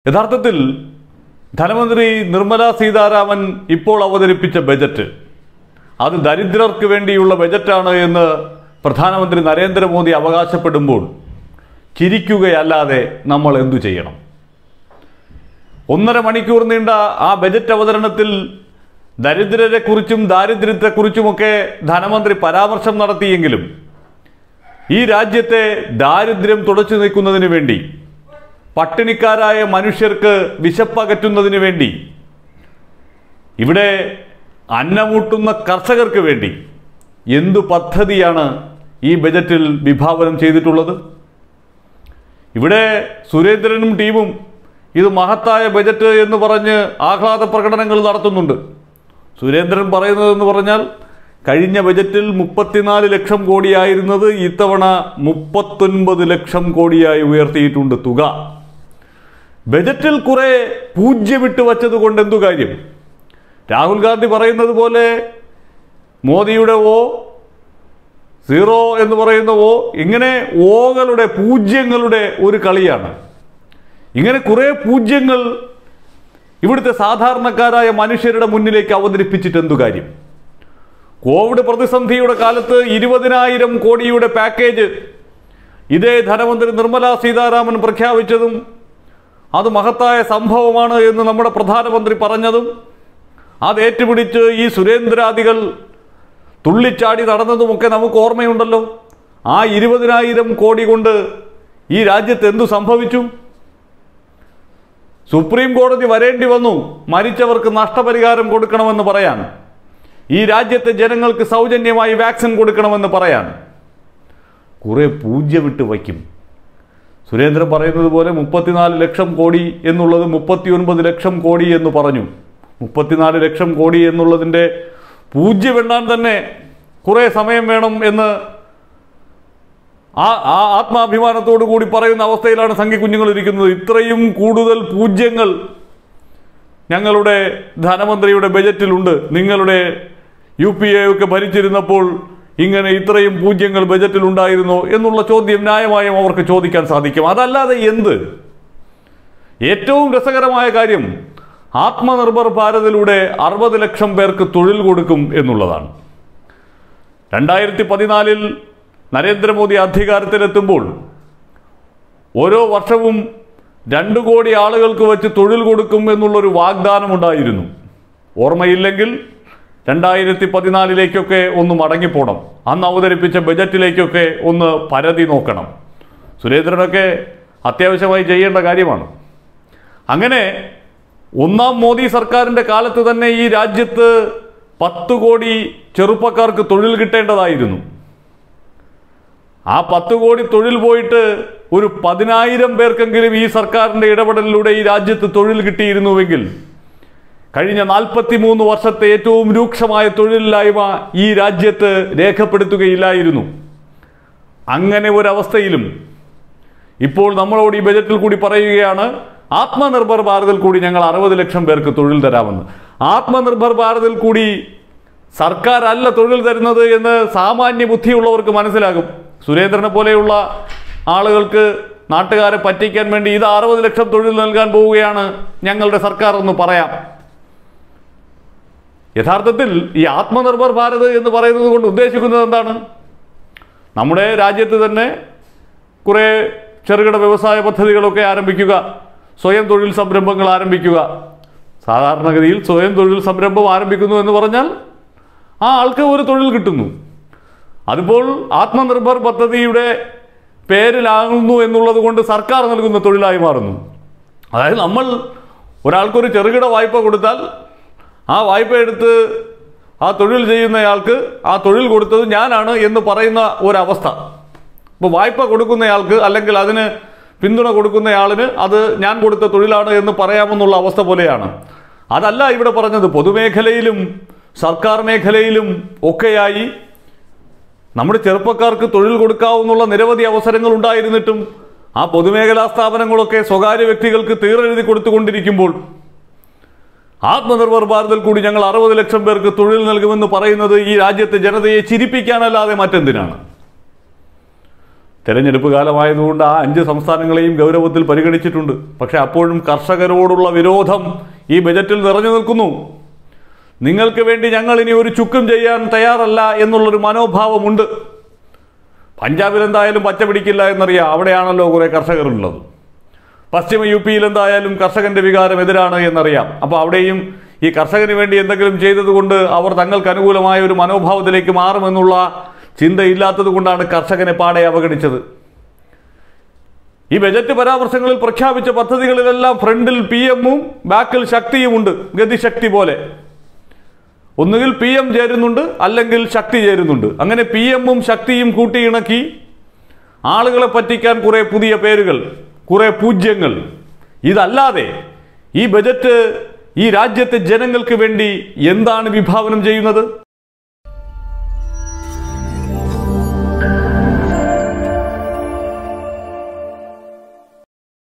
യഥാർത്ഥത്തിൽ ധനമന്ത്രി നിർമ്മല സീതാരാമൻ ഇപ്പോൾ അവതരിപ്പിച്ച ബജറ്റ് അത് ദരിദ്രർക്ക് വേണ്ടിയുള്ള ബജറ്റാണ് എന്ന് പ്രധാനമന്ത്രി നരേന്ദ്രമോദി അവകാശപ്പെടുമ്പോൾ ചിരിക്കുകയല്ലാതെ നമ്മൾ എന്തു ചെയ്യണം ഒന്നര മണിക്കൂർ നീണ്ട ആ ബജറ്റ് അവതരണത്തിൽ ദരിദ്രരെക്കുറിച്ചും ദാരിദ്ര്യത്തെക്കുറിച്ചുമൊക്കെ ധനമന്ത്രി പരാമർശം നടത്തിയെങ്കിലും ഈ രാജ്യത്തെ ദാരിദ്ര്യം തുടച്ചു നീക്കുന്നതിന് വേണ്ടി പട്ടിണിക്കാരായ മനുഷ്യർക്ക് വിശപ്പകറ്റുന്നതിന് വേണ്ടി ഇവിടെ അന്നമൂട്ടുന്ന കർഷകർക്ക് വേണ്ടി എന്തു പദ്ധതിയാണ് ഈ ബജറ്റിൽ വിഭാവനം ചെയ്തിട്ടുള്ളത് ഇവിടെ സുരേന്ദ്രനും ടീമും ഇത് മഹത്തായ ബജറ്റ് എന്ന് പറഞ്ഞ് ആഹ്ലാദ പ്രകടനങ്ങൾ നടത്തുന്നുണ്ട് സുരേന്ദ്രൻ പറയുന്നതെന്ന് പറഞ്ഞാൽ കഴിഞ്ഞ ബജറ്റിൽ മുപ്പത്തിനാല് ലക്ഷം കോടിയായിരുന്നത് ഇത്തവണ മുപ്പത്തൊൻപത് ലക്ഷം കോടിയായി ഉയർത്തിയിട്ടുണ്ട് തുക ബജറ്റിൽ കുറെ പൂജ്യമിട്ട് വച്ചത് കൊണ്ട് എന്തു കാര്യം രാഹുൽ ഗാന്ധി പറയുന്നത് പോലെ മോദിയുടെ ഓ സീറോ എന്ന് പറയുന്ന ഓ ഇങ്ങനെ ഓകളുടെ പൂജ്യങ്ങളുടെ ഒരു കളിയാണ് ഇങ്ങനെ കുറെ പൂജ്യങ്ങൾ ഇവിടുത്തെ സാധാരണക്കാരായ മനുഷ്യരുടെ മുന്നിലേക്ക് അവതരിപ്പിച്ചിട്ട് എന്തു കാര്യം കോവിഡ് പ്രതിസന്ധിയുടെ കാലത്ത് ഇരുപതിനായിരം കോടിയുടെ പാക്കേജ് ഇതേ ധനമന്ത്രി നിർമ്മല സീതാരാമൻ പ്രഖ്യാപിച്ചതും അത് മഹത്തായ സംഭവമാണ് എന്ന് നമ്മുടെ പ്രധാനമന്ത്രി പറഞ്ഞതും അത് ഏറ്റുപിടിച്ച് ഈ സുരേന്ദ്രാദികൾ തുള്ളിച്ചാടി നടന്നതുമൊക്കെ നമുക്ക് ഓർമ്മയുണ്ടല്ലോ ആ ഇരുപതിനായിരം കോടി കൊണ്ട് ഈ രാജ്യത്ത് എന്തു സംഭവിച്ചു സുപ്രീം കോടതി വരേണ്ടി വന്നു മരിച്ചവർക്ക് നഷ്ടപരിഹാരം കൊടുക്കണമെന്ന് പറയാൻ ഈ രാജ്യത്തെ ജനങ്ങൾക്ക് സൗജന്യമായി വാക്സിൻ കൊടുക്കണമെന്ന് പറയാൻ കുറെ പൂജ്യമിട്ട് വയ്ക്കും സുരേന്ദ്രൻ പറയുന്നത് പോലെ മുപ്പത്തിനാല് ലക്ഷം കോടി എന്നുള്ളത് മുപ്പത്തിയൊൻപത് ലക്ഷം കോടി എന്ന് പറഞ്ഞു മുപ്പത്തിനാല് ലക്ഷം കോടി എന്നുള്ളതിൻ്റെ പൂജ്യം എണ്ണാൻ തന്നെ കുറേ സമയം വേണം എന്ന് ആ ആ ആത്മാഭിമാനത്തോടു കൂടി പറയുന്ന അവസ്ഥയിലാണ് സംഘി കുഞ്ഞുങ്ങൾ ഇരിക്കുന്നത് ഇത്രയും കൂടുതൽ പൂജ്യങ്ങൾ ഞങ്ങളുടെ ധനമന്ത്രിയുടെ ബജറ്റിലുണ്ട് നിങ്ങളുടെ യു പി എ ഒക്കെ ഭരിച്ചിരുന്നപ്പോൾ ഇങ്ങനെ ഇത്രയും പൂജ്യങ്ങൾ ബജറ്റിലുണ്ടായിരുന്നോ എന്നുള്ള ചോദ്യം ന്യായമായും അവർക്ക് ചോദിക്കാൻ സാധിക്കും അതല്ലാതെ എന്ത് ഏറ്റവും രസകരമായ കാര്യം ആത്മനിർഭർ ഭാരതിലൂടെ അറുപത് ലക്ഷം പേർക്ക് തൊഴിൽ കൊടുക്കും എന്നുള്ളതാണ് രണ്ടായിരത്തി പതിനാലിൽ നരേന്ദ്രമോദി അധികാരത്തിലെത്തുമ്പോൾ ഓരോ വർഷവും രണ്ടു കോടി ആളുകൾക്ക് വെച്ച് തൊഴിൽ കൊടുക്കും എന്നുള്ളൊരു വാഗ്ദാനമുണ്ടായിരുന്നു ഓർമ്മയില്ലെങ്കിൽ രണ്ടായിരത്തി പതിനാലിലേക്കൊക്കെ ഒന്ന് മടങ്ങിപ്പോണം അന്ന് അവതരിപ്പിച്ച ബജറ്റിലേക്കൊക്കെ ഒന്ന് പരതി നോക്കണം സുരേന്ദ്രനൊക്കെ അത്യാവശ്യമായി ചെയ്യേണ്ട കാര്യമാണ് അങ്ങനെ ഒന്നാം മോദി സർക്കാരിൻ്റെ കാലത്ത് തന്നെ ഈ രാജ്യത്ത് പത്ത് കോടി ചെറുപ്പക്കാർക്ക് തൊഴിൽ കിട്ടേണ്ടതായിരുന്നു ആ പത്ത് കോടി തൊഴിൽ പോയിട്ട് ഒരു പതിനായിരം പേർക്കെങ്കിലും ഈ സർക്കാരിൻ്റെ ഇടപെടലിലൂടെ ഈ രാജ്യത്ത് തൊഴിൽ കിട്ടിയിരുന്നുവെങ്കിൽ കഴിഞ്ഞ നാൽപ്പത്തി മൂന്ന് വർഷത്തെ ഏറ്റവും രൂക്ഷമായ തൊഴിലില്ലായ്മ ഈ രാജ്യത്ത് രേഖപ്പെടുത്തുകയില്ലായിരുന്നു അങ്ങനെ ഒരവസ്ഥയിലും ഇപ്പോൾ നമ്മളോട് ഈ ബജറ്റിൽ കൂടി പറയുകയാണ് ആത്മനിർഭർ ഭാരതിൽ കൂടി ഞങ്ങൾ അറുപത് ലക്ഷം പേർക്ക് തൊഴിൽ തരാമെന്ന് ആത്മനിർഭർ ഭാരതിൽ കൂടി സർക്കാർ അല്ല തൊഴിൽ തരുന്നത് എന്ന് സാമാന്യ ബുദ്ധിയുള്ളവർക്ക് മനസ്സിലാകും സുരേന്ദ്രനെ പോലെയുള്ള ആളുകൾക്ക് നാട്ടുകാരെ പറ്റിക്കാൻ വേണ്ടി ഇത് അറുപത് ലക്ഷം തൊഴിൽ നൽകാൻ പോവുകയാണ് ഞങ്ങളുടെ സർക്കാർ എന്ന് പറയാം യഥാർത്ഥത്തിൽ ഈ ആത്മനിർഭർ ഭാരത് എന്ന് പറയുന്നത് കൊണ്ട് ഉദ്ദേശിക്കുന്നത് എന്താണ് നമ്മുടെ രാജ്യത്ത് തന്നെ കുറേ ചെറുകിട വ്യവസായ പദ്ധതികളൊക്കെ ആരംഭിക്കുക സ്വയം തൊഴിൽ സംരംഭങ്ങൾ ആരംഭിക്കുക സാധാരണഗതിയിൽ സ്വയം തൊഴിൽ സംരംഭം ആരംഭിക്കുന്നു എന്ന് പറഞ്ഞാൽ ആ ആൾക്ക് ഒരു തൊഴിൽ കിട്ടുന്നു അതിപ്പോൾ ആത്മനിർഭർ പദ്ധതിയുടെ പേരിലാകുന്നു എന്നുള്ളത് കൊണ്ട് സർക്കാർ നൽകുന്ന തൊഴിലായി മാറുന്നു അതായത് നമ്മൾ ഒരാൾക്കൊരു ചെറുകിട വായ്പ കൊടുത്താൽ ആ വായ്പ എടുത്ത് ആ തൊഴിൽ ചെയ്യുന്നയാൾക്ക് ആ തൊഴിൽ കൊടുത്തത് ഞാനാണ് എന്ന് പറയുന്ന ഒരവസ്ഥ ഇപ്പോൾ വായ്പ കൊടുക്കുന്നയാൾക്ക് അല്ലെങ്കിൽ അതിന് പിന്തുണ കൊടുക്കുന്നയാളിന് അത് ഞാൻ കൊടുത്ത തൊഴിലാണ് എന്ന് പറയാമെന്നുള്ള അവസ്ഥ പോലെയാണ് അതല്ല ഇവിടെ പറഞ്ഞത് പൊതുമേഖലയിലും സർക്കാർ മേഖലയിലും ഒക്കെയായി നമ്മുടെ ചെറുപ്പക്കാർക്ക് തൊഴിൽ കൊടുക്കാവുന്നുള്ള നിരവധി അവസരങ്ങൾ ഉണ്ടായിരുന്നിട്ടും ആ പൊതുമേഖലാ സ്ഥാപനങ്ങളൊക്കെ സ്വകാര്യ വ്യക്തികൾക്ക് തീറെഴുതി കൊടുത്തുകൊണ്ടിരിക്കുമ്പോൾ ആത്മനിർഭർ ഭാരതിൽ കൂടി ഞങ്ങൾ അറുപത് ലക്ഷം പേർക്ക് തൊഴിൽ നൽകുമെന്ന് പറയുന്നത് ഈ രാജ്യത്തെ ജനതയെ ചിരിപ്പിക്കാനല്ലാതെ മറ്റെന്തിനാണ് തെരഞ്ഞെടുപ്പ് കാലമായതുകൊണ്ട് ആ അഞ്ച് സംസ്ഥാനങ്ങളെയും ഗൗരവത്തിൽ പരിഗണിച്ചിട്ടുണ്ട് പക്ഷെ അപ്പോഴും കർഷകരോടുള്ള വിരോധം ഈ ബജറ്റിൽ നിറഞ്ഞു നിൽക്കുന്നു നിങ്ങൾക്ക് വേണ്ടി ഞങ്ങൾ ഇനി ഒരു ചുക്കും ചെയ്യാൻ തയ്യാറല്ല എന്നുള്ളൊരു മനോഭാവമുണ്ട് പഞ്ചാബിൽ എന്തായാലും പച്ച പിടിക്കില്ല എന്നറിയാം അവിടെയാണല്ലോ കുറേ കർഷകരുള്ളത് പശ്ചിമ യു പിയിൽ എന്തായാലും കർഷകന്റെ വികാരം എതിരാണ് എന്നറിയാം അപ്പോൾ അവിടെയും ഈ കർഷകന് വേണ്ടി എന്തെങ്കിലും ചെയ്തതുകൊണ്ട് അവർ തങ്ങൾക്ക് അനുകൂലമായ ഒരു മനോഭാവത്തിലേക്ക് മാറുമെന്നുള്ള ചിന്തയില്ലാത്തത് കൊണ്ടാണ് കർഷകനെ പാടെ അവഗണിച്ചത് ഈ ബജറ്റ് പരാമർശങ്ങളിൽ പ്രഖ്യാപിച്ച പദ്ധതികളിലെല്ലാം ഫ്രണ്ടിൽ പി എമ്മും ബാക്കിൽ ശക്തിയുമുണ്ട് ഗതിശക്തി പോലെ ഒന്നുകിൽ പി എം ചേരുന്നുണ്ട് അല്ലെങ്കിൽ ശക്തി ചേരുന്നുണ്ട് അങ്ങനെ പി എമ്മും ശക്തിയും കൂട്ടിയിണക്കി ആളുകളെ പറ്റിക്കാൻ കുറെ പുതിയ പേരുകൾ കുറെ പൂജ്യങ്ങൾ ഇതല്ലാതെ ഈ ബജറ്റ് ഈ രാജ്യത്തെ ജനങ്ങൾക്ക് വേണ്ടി എന്താണ് വിഭാവനം ചെയ്യുന്നത്